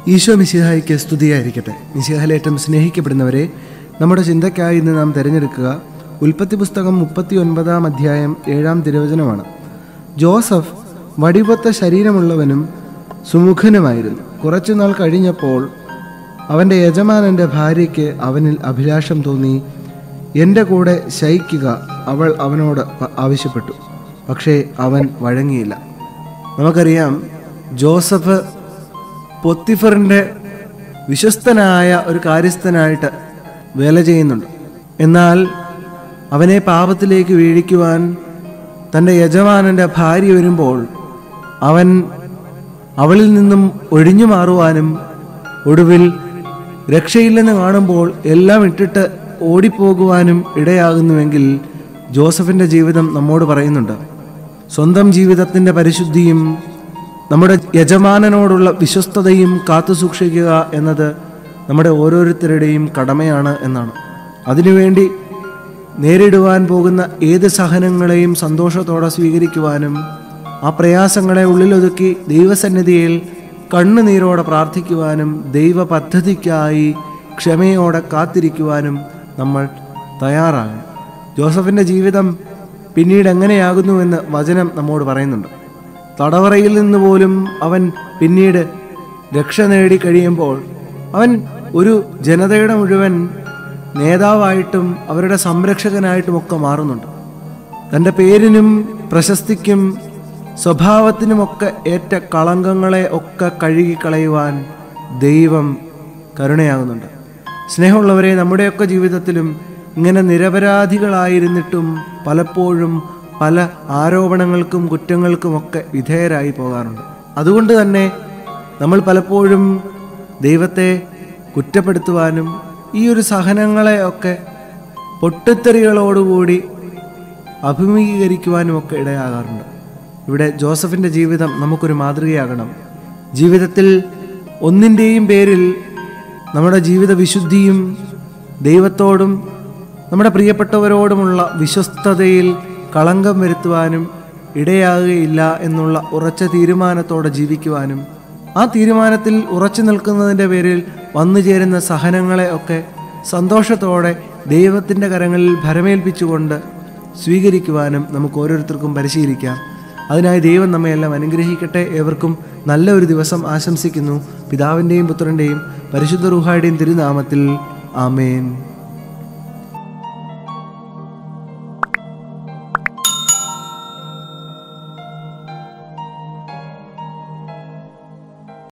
ഈശോ മിശിഹായിക്ക് സ്തുതിയായിരിക്കട്ടെ മിശിഹാലേറ്റം സ്നേഹിക്കപ്പെടുന്നവരെ നമ്മുടെ ചിന്തയ്ക്കായി ഇന്ന് നാം തിരഞ്ഞെടുക്കുക ഉൽപ്പത്തി പുസ്തകം മുപ്പത്തി ഒൻപതാം അധ്യായം ഏഴാം തിരുവചനമാണ് ജോസഫ് വടിവൊത്ത ശരീരമുള്ളവനും സുമുഖനുമായിരുന്നു കുറച്ചുനാൾ കഴിഞ്ഞപ്പോൾ അവൻ്റെ യജമാനൻ്റെ ഭാര്യയ്ക്ക് അവനിൽ അഭിലാഷം തോന്നി എൻ്റെ കൂടെ ശയിക്കുക അവൾ അവനോട് പ- ആവശ്യപ്പെട്ടു പക്ഷേ അവൻ വഴങ്ങിയില്ല നമുക്കറിയാം ജോസഫ് പൊത്തിഫറിൻ്റെ വിശ്വസ്തനായ ഒരു കാര്യസ്ഥനായിട്ട് വേല ചെയ്യുന്നുണ്ട് എന്നാൽ അവനെ പാപത്തിലേക്ക് വീഴിക്കുവാൻ തൻ്റെ യജമാനൻ്റെ ഭാര്യ വരുമ്പോൾ അവൻ അവളിൽ നിന്നും ഒഴിഞ്ഞു മാറുവാനും ഒടുവിൽ രക്ഷയില്ലെന്ന് കാണുമ്പോൾ എല്ലാം ഇട്ടിട്ട് ഓടിപ്പോകുവാനും ഇടയാകുന്നുവെങ്കിൽ ജോസഫിൻ്റെ ജീവിതം നമ്മോട് പറയുന്നുണ്ട് സ്വന്തം ജീവിതത്തിൻ്റെ പരിശുദ്ധിയും നമ്മുടെ യജമാനനോടുള്ള വിശ്വസ്തതയും കാത്തു സൂക്ഷിക്കുക എന്നത് നമ്മുടെ ഓരോരുത്തരുടെയും കടമയാണ് എന്നാണ് അതിനുവേണ്ടി നേരിടുവാൻ പോകുന്ന ഏത് സഹനങ്ങളെയും സന്തോഷത്തോടെ സ്വീകരിക്കുവാനും ആ പ്രയാസങ്ങളെ ഉള്ളിലൊതുക്കി ദൈവസന്നിധിയിൽ കണ്ണുനീരോടെ പ്രാർത്ഥിക്കുവാനും ദൈവ പദ്ധതിക്കായി ക്ഷമയോടെ കാത്തിരിക്കുവാനും നമ്മൾ തയ്യാറാകണം ജോസഫിൻ്റെ ജീവിതം പിന്നീട് എങ്ങനെയാകുന്നുവെന്ന് വചനം നമ്മോട് പറയുന്നുണ്ട് തടവറയിൽ നിന്ന് പോലും അവൻ പിന്നീട് രക്ഷ നേടി കഴിയുമ്പോൾ അവൻ ഒരു ജനതയുടെ മുഴുവൻ നേതാവായിട്ടും അവരുടെ സംരക്ഷകനായിട്ടുമൊക്കെ മാറുന്നുണ്ട് തൻ്റെ പേരിനും പ്രശസ്തിക്കും സ്വഭാവത്തിനുമൊക്കെ ഏറ്റ കളങ്കങ്ങളെ ഒക്കെ കഴുകിക്കളയുവാൻ ദൈവം കരുണയാകുന്നുണ്ട് സ്നേഹമുള്ളവരെ നമ്മുടെയൊക്കെ ജീവിതത്തിലും ഇങ്ങനെ നിരപരാധികളായിരുന്നിട്ടും പലപ്പോഴും പല ആരോപണങ്ങൾക്കും കുറ്റങ്ങൾക്കുമൊക്കെ വിധേയരായി പോകാറുണ്ട് അതുകൊണ്ട് തന്നെ നമ്മൾ പലപ്പോഴും ദൈവത്തെ കുറ്റപ്പെടുത്തുവാനും ഈ ഒരു സഹനങ്ങളെ ഒക്കെ പൊട്ടിത്തെറികളോടുകൂടി അഭിമുഖീകരിക്കുവാനും ഒക്കെ ഇടയാകാറുണ്ട് ഇവിടെ ജോസഫിൻ്റെ ജീവിതം നമുക്കൊരു മാതൃകയാകണം ജീവിതത്തിൽ ഒന്നിൻ്റെയും പേരിൽ നമ്മുടെ ജീവിത വിശുദ്ധിയും ദൈവത്തോടും നമ്മുടെ പ്രിയപ്പെട്ടവരോടുമുള്ള വിശ്വസ്തതയിൽ കളങ്കം വരുത്തുവാനും ഇടയാകുകയില്ല എന്നുള്ള ഉറച്ച തീരുമാനത്തോടെ ജീവിക്കുവാനും ആ തീരുമാനത്തിൽ ഉറച്ചു നിൽക്കുന്നതിൻ്റെ പേരിൽ വന്നു ചേരുന്ന സഹനങ്ങളെ ഒക്കെ സന്തോഷത്തോടെ ദൈവത്തിൻ്റെ കരങ്ങളിൽ ഭരമേൽപ്പിച്ചുകൊണ്ട് സ്വീകരിക്കുവാനും നമുക്ക് ഓരോരുത്തർക്കും പരിശീലിക്കാം അതിനായി ദൈവം നമ്മയെല്ലാം അനുഗ്രഹിക്കട്ടെ ഏവർക്കും നല്ല ഒരു ദിവസം ആശംസിക്കുന്നു പിതാവിൻ്റെയും പുത്രൻ്റെയും പരിശുദ്ധ റുഹായുടെയും തിരുനാമത്തിൽ ആമേൻ